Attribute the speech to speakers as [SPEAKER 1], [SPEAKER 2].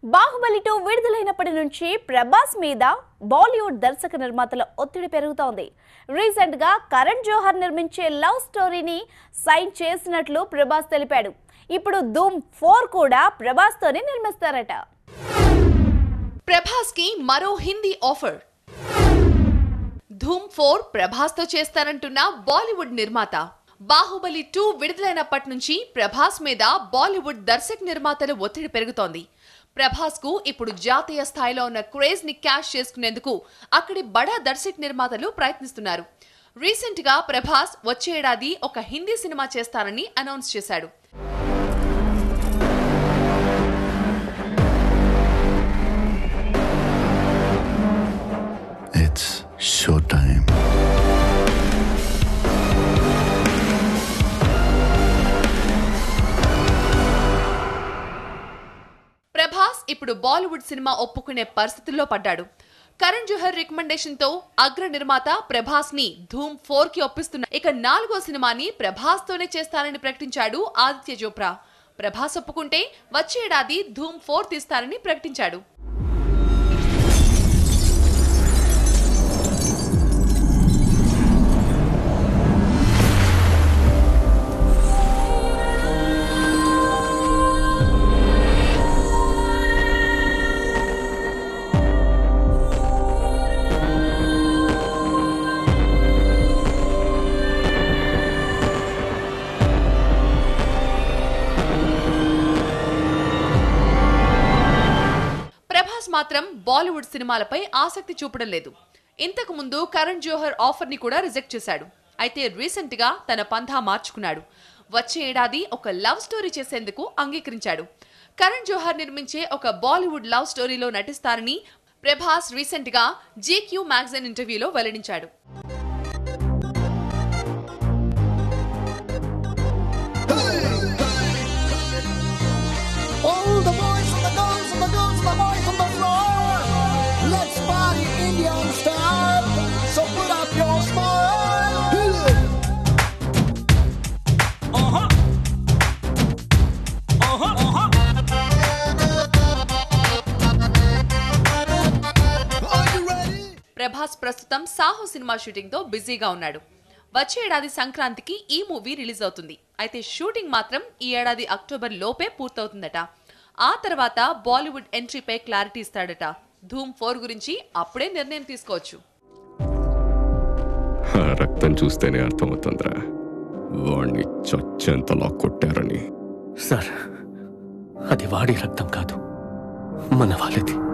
[SPEAKER 1] Baahubali two విడుదలైనప్పటి నుంచి ప్రభాస్ మీద బాలీవుడ్ దర్శక నిర్మాతల ఒత్తిడి పెరుగుతోంది రీసెంట్ గా కరణ్ జోహర్ నిర్మించే లవ్ స్టోరీని సైన్ చేసినట్లు ప్రభాస్ తెలిపాడు ఇప్పుడు ధూమ్ ఫోర్ కూడా ప్రభాస్ తోనే నిర్మిస్తారట
[SPEAKER 2] ప్రభాస్ కి మరో హిందీ ఆఫర్ ధూమ్ ఫోర్ ప్రభాస్ తో చేస్తారంటున్న బాలీవుడ్ నిర్మాత బాహుబలి టూ విడుదలైనప్పటి నుంచి ప్రభాస్ మీద బాలీవుడ్ దర్శక నిర్మాతల ఒత్తిడి పెరుగుతోంది ప్రభాస్ కు ఇప్పుడు జాతీయ స్థాయిలో ఉన్న క్రేజ్ ని క్యాష్ చేసుకునేందుకు అక్కడి బడా దర్శక నిర్మాతలు ప్రయత్నిస్తున్నారు రీసెంట్ గా ప్రభాస్ వచ్చే ఏడాది ఒక హిందీ సినిమా చేస్తారని అనౌన్స్ చేశాడు
[SPEAKER 3] It's showtime.
[SPEAKER 2] ప్రభాస్ ఇప్పుడు బాలీవుడ్ సినిమా ఒప్పుకునే పరిస్థితుల్లో పడ్డాడు కరణ్ జోహర్ రికమెండేషన్ తో అగ్ర నిర్మాత ప్రభాస్ ని ధూమ్ ఫోర్ కి ఒప్పిస్తున్న ఇక నాలుగో సినిమాని ప్రభాస్ తోనే చేస్తానని ప్రకటించాడు ఆదిత్య చోప్రా ప్రభాస్ ఒప్పుకుంటే వచ్చే ఏడాది ధూమ్ ఫోర్ తీస్తారని ప్రకటించాడు ప్రభాస్ మాత్రం బాలీవుడ్ సినిమాలపై ఆసక్తి చూపడం లేదు ఇంతకు ముందు కరణ్ జోహర్ ఆఫర్ ని కూడా రిజెక్ట్ చేశాడు అయితే రీసెంట్ గా తన పంథా మార్చుకున్నాడు వచ్చే ఏడాది ఒక లవ్ స్టోరీ చేసేందుకు అంగీకరించాడు కరణ్ జోహర్ నిర్మించే ఒక బాలీవుడ్ లవ్ స్టోరీలో నటిస్తారని ప్రభాస్ రీసెంట్ గా జీక్యూ మ్యాగజైన్ ఇంటర్వ్యూలో వెల్లడించాడు
[SPEAKER 4] All the boys and the girls and the girls and the boys on the floor. Let's party Indian style. So put up your smile. Hit it. Uh huh. Uh huh. Uh huh. Are you ready?
[SPEAKER 2] Prabhas ప్రస్తుతం Saaho cinema shooting తో బిజీగా ఉన్నాడు వచ్చే ఏడాది సంక్రాంతికి ఈ movie release అవుతుంది అయితే షూటింగ్ మాత్రం ఈ ఏడాది అక్టోబర్ లోపే పూర్తవుతుందట ఆ తర్వాత బాలీవుడ్ ఎంట్రీపై క్లారిటీ ఇస్తాడట ధూమ్ ఫోర్ గురించి అప్పుడే నిర్ణయం తీసుకోవచ్చు
[SPEAKER 5] ఆ రక్తం చూస్తేనే అర్థమవుతుందిరా వాణ్ణి చచ్చేంతలా కొట్టారని
[SPEAKER 6] సార్ అది వాడి రక్తం కాదు మన వాళ్ళది